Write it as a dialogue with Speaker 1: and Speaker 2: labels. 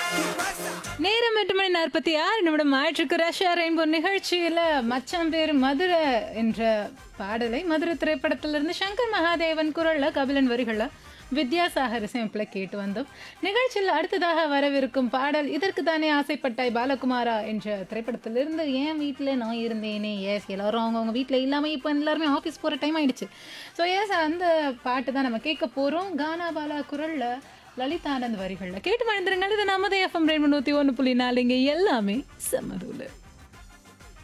Speaker 1: நேரம் எட்டு மணி நாற்பத்தி ஆறு நிமிடம் ஆயிற்றுக்கு ரஷ்யா ரெயின்போ நிகழ்ச்சியில் மச்சான் பேர் மதுரை என்ற பாடலை மதுரை திரைப்படத்திலிருந்து சங்கர் மகாதேவன் குரல்ல கபிலன் வரிகளில் வித்யாசாகர் இசையமைப்பில் கேட்டு வந்தோம் நிகழ்ச்சியில் அடுத்ததாக வரவிருக்கும் பாடல் இதற்கு தானே ஆசைப்பட்டாய் பாலகுமாரா என்ற திரைப்படத்திலிருந்து என் வீட்டில் நான் இருந்தேனே எஸ் எல்லாரும் அவங்கவுங்க வீட்டில் இல்லாமல் இப்போ எல்லாருமே ஆஃபீஸ் போகிற டைம் ஆயிடுச்சு ஸோ எஸ் அந்த பாட்டு தான் நம்ம கேட்க போகிறோம் கானா பாலா குரலில் லலிதானந்த் வரிகளில் கேட்டு மழுந்துருங்கள் இது நமது எஃப்எம் ரெண்டு நூற்றி ஒன்று புள்ளி நாலு இங்கே எல்லாமே செம்மதூள்